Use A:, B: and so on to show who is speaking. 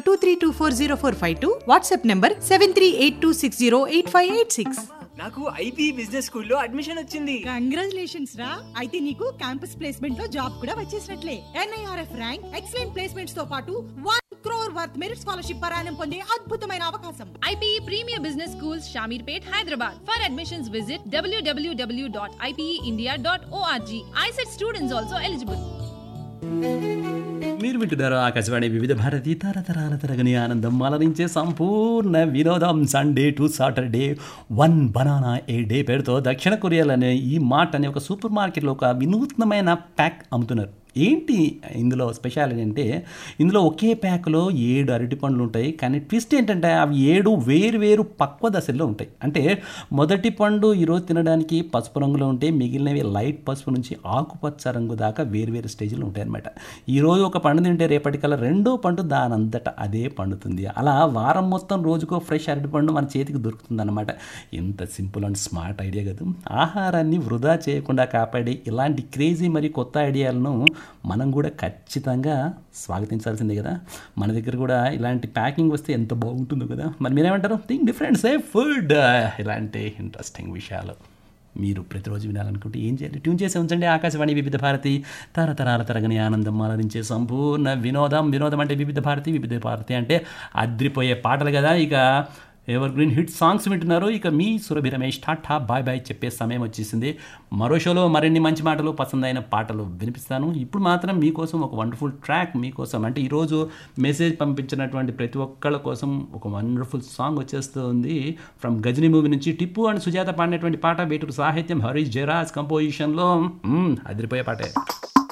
A: Two three two four zero four five two WhatsApp number seven three eight two six zero eight five eight six
B: నాకు IB business స్కూల్లో admission వచ్చింది
C: congratulations రా అయితే నీకు campus placement లో job కూడా వచ్చేసినట్లే ఎన్ఐఆర్ఎఫ్ ర్యాంక్ ఎక్సలెంట్ ప్లేస్మెంట్స్ తో పాటు one crore worth merit scholarship పరాయణం పొందే అద్భుతమైన అవకాశం
D: IPE Premier Business Schools, Shamirpet, Hyderabad. For admissions, visit www.ipeindia.org. ISET students also eligible.
E: మీరు వింటున్నారు ఆకాశవాణి వివిధ భారతి తరతరాల తరగని ఆనందం అలరించే సంపూర్ణ వినోదం Sunday to Saturday one banana a day పేరుతో దక్షిణ కొరియాలోనే ఈ మార్ట్ అనే ఒక సూపర్ మార్కెట్లో ఒక వినూత్నమైన ప్యాక్ అమ్ముతున్నారు ఏంటి ఇందులో స్పెషాలిటీ అంటే ఇందులో ఒకే ప్యాక్లో ఏడు అరటి పండ్లు ఉంటాయి కానీ ట్విస్ట్ ఏంటంటే అవి ఏడు వేరు వేరు పక్వ దశల్లో ఉంటాయి అంటే మొదటి పండు ఈరోజు తినడానికి పసుపు రంగులో ఉంటే మిగిలినవి లైట్ పసుపు నుంచి ఆకుపచ్చ రంగు దాకా వేరు వేరు స్టేజ్లో ఉంటాయి అనమాట ఈరోజు ఒక పండు తింటే రేపటికల్లా రెండో పండు దానంతట అదే పండుతుంది అలా వారం మొత్తం రోజుకో ఫ్రెష్ అరటి పండు మన చేతికి దొరుకుతుంది అనమాట ఎంత సింపుల్ అండ్ స్మార్ట్ ఐడియా కదా ఆహారాన్ని వృధా చేయకుండా కాపాడే ఇలాంటి క్రేజీ మరి కొత్త ఐడియాలను మనం కూడా ఖచ్చితంగా స్వాగతించాల్సిందే కదా మన దగ్గర కూడా ఇలాంటి ప్యాకింగ్ వస్తే ఎంత బాగుంటుందో కదా మరి మీరేమంటారు థింక్ డిఫరెంట్ సే ఫుడ్ ఇలాంటి ఇంట్రెస్టింగ్ విషయాలు మీరు ప్రతిరోజు వినాలనుకుంటే ఏం చేయాలి ట్యూన్ చేసి ఉంచండి ఆకాశవాణి వివిధ భారతి తరతరాల తరగని ఆనందం ఆలరించే సంపూర్ణ వినోదం వినోదం అంటే వివిధ భారతి వివిధ భారతి అంటే అద్రిపోయే పాటలు కదా ఇక ఎవర్ గ్రీన్ హిట్ సాంగ్స్ వింటున్నారు ఇక మీ Surabhi Ramesh tata bye bye చెప్పే సమయం వచ్చేసింది మరో షోలో మరిన్ని మంచి మాటలు పసందైన పాటలు వినిపిస్తాను ఇప్పుడు మాత్రం మీకోసం ఒక వండర్ఫుల్ ట్రాక్ మీకోసం అంటే ఈరోజు మెసేజ్ పంపించినటువంటి ప్రతి ఒక్కళ్ళ కోసం ఒక వండర్ఫుల్ సాంగ్ వచ్చేస్తుంది ఫ్రమ్ గజనీ మూవీ నుంచి టిప్పు అండ్ సుజాత పాడినటువంటి పాట వేటూరు సాహిత్యం హరీష్ జయరాజ్ కంపోజిషన్లో మ్మ్, అదిరిపోయే పాటే